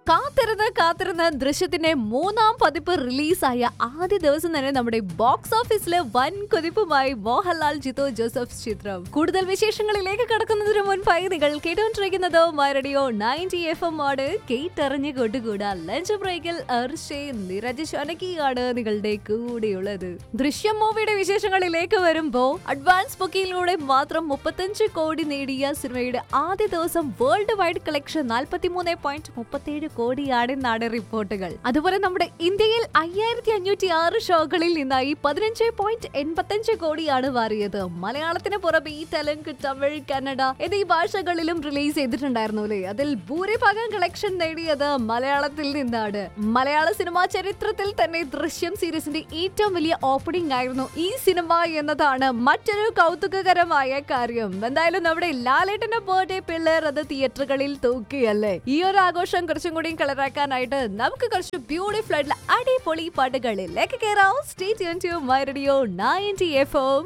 കാത്തിരുന്ന് കാത്തിരുന്ന് ദൃശ്യത്തിന്റെ മൂന്നാം പതിപ്പ് റിലീസായ ആദ്യ ദിവസം തന്നെ നമ്മുടെ ബോക്സ് ഓഫീസിലെ വൻ കുതിപ്പുമായി മോഹൻലാൽ ജിതോ ജോസഫ് ചിത്രം കൂടുതൽ വിശേഷങ്ങളിലേക്ക് കടക്കുന്നതിന് മുൻപായി നിങ്ങൾ കേട്ടുകൊണ്ടിരിക്കുന്നത് മരടിയോ നയൻറ്റി എഫ് എം ആണ് കേട്ടറിഞ്ഞ് കൊണ്ടുകൂടാ ലഞ്ച് ബ്രേക്കിൽ അർഷേ നിരജ് ഷനക്കിയാണ് നിങ്ങളുടെ കൂടെയുള്ളത് ദൃശ്യം മൂവിയുടെ വിശേഷങ്ങളിലേക്ക് വരുമ്പോ അഡ്വാൻസ് ബുക്കിങ്ങിലൂടെ മാത്രം മുപ്പത്തഞ്ച് കോടി നേടിയ സിനിമയുടെ ആദ്യ ദിവസം വേൾഡ് വൈഡ് കളക്ഷൻ നാൽപ്പത്തിമൂന്ന് പോയിന്റ് മുപ്പത്തിയേഴ് കോടിയാണെന്നാണ് റിപ്പോർട്ടുകൾ അതുപോലെ നമ്മുടെ ഇന്ത്യയിൽ അയ്യായിരത്തി അഞ്ഞൂറ്റി ആറ് ഷോകളിൽ നിന്നായി പതിനഞ്ച് പോയിന്റ് എൺപത്തഞ്ച് കോടിയാണ് മാറിയത് മലയാളത്തിന് പുറമെ ഈ തെലുങ്ക് തമിഴ് കന്നഡ എന്നീ ഭാഷകളിലും റിലീസ് ചെയ്തിട്ടുണ്ടായിരുന്നു അല്ലേ അതിൽ ഭൂരിഭാഗം കളക്ഷൻ നേടിയത് മലയാളത്തിൽ നിന്നാണ് മലയാള സിനിമാ ചരിത്രത്തിൽ തന്നെ ദൃശ്യം സീരീസിന്റെ ഏറ്റവും വലിയ ഓപ്പണിംഗ് ആയിരുന്നു ഈ സിനിമ എന്നതാണ് മറ്റൊരു കൗതുകകരമായ കാര്യം എന്തായാലും നമ്മുടെ ലാലേട്ടന്റെ ബർത്ത്ഡേ പിള്ളേർ അത് തിയേറ്ററുകളിൽ തൂക്കിയല്ലേ ഈ ഒരു ആഘോഷം കുറച്ചും കൂടി കളറാക്കാനായിട്ട് നമുക്ക് കുറച്ച് ബ്യൂട്ടിഫുൾ ആയിട്ടുള്ള അടിപൊളി പാട്ടുകളിലേക്ക് കയറാം stay tune to my radio 90 F